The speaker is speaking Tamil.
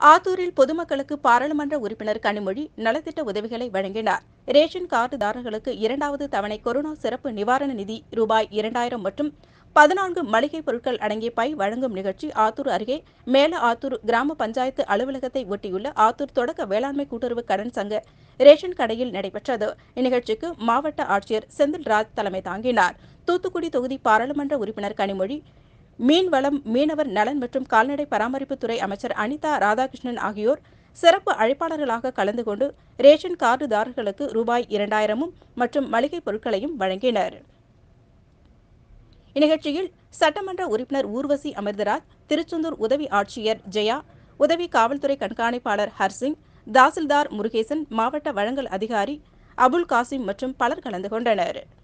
ஆத்தூரில் பொதுமக்களுக்கு பாராளுமன்ற உறுப்பினர் கனிமொழி நலத்திட்ட உதவிகளை வழங்கினார் ரேஷன் கார்டுதாரர்களுக்கு இரண்டாவது தவணை கொரோனா சிறப்பு நிவாரண நிதி ரூபாய் இரண்டாயிரம் மற்றும் பதினான்கு மளிகை பொருட்கள் அடங்கிய பை வழங்கும் நிகழ்ச்சி ஆத்தூர் அருகே மேல ஆத்தூர் கிராம பஞ்சாயத்து அலுவலகத்தை ஒட்டியுள்ள ஆத்தூர் தொடக்க வேளாண்மை கூட்டுறவு கடன் சங்க ரேஷன் கடையில் நடைபெற்றது இந்நிகழ்ச்சிக்கு மாவட்ட ஆட்சியர் செந்தில்ராஜ் தலைமை தாங்கினார் தூத்துக்குடி தொகுதி பாராளுமன்ற உறுப்பினர் கனிமொழி மீன்வளம் மீனவர் நலன் மற்றும் கால்நடை பராமரிப்புத்துறை அமைச்சர் அனிதா ராதாகிருஷ்ணன் ஆகியோர் சிறப்பு அழைப்பாளர்களாக கலந்து கொண்டு ரேஷன் கார்டுதாரர்களுக்கு ரூபாய் இரண்டாயிரமும் மற்றும் மளிகை பொருட்களையும் வழங்கினர் இந்நிகழ்ச்சியில் சட்டமன்ற உறுப்பினர் ஊர்வசி அமிர்தராஜ் திருச்செந்தூர் உதவி ஆட்சியர் ஜெயா உதவி காவல்துறை கண்காணிப்பாளர் ஹர்சிங் தாசில்தார் முருகேசன் மாவட்ட வழங்கல் அதிகாரி அபுல் காசிம் மற்றும் பலர் கலந்து கொண்டனர்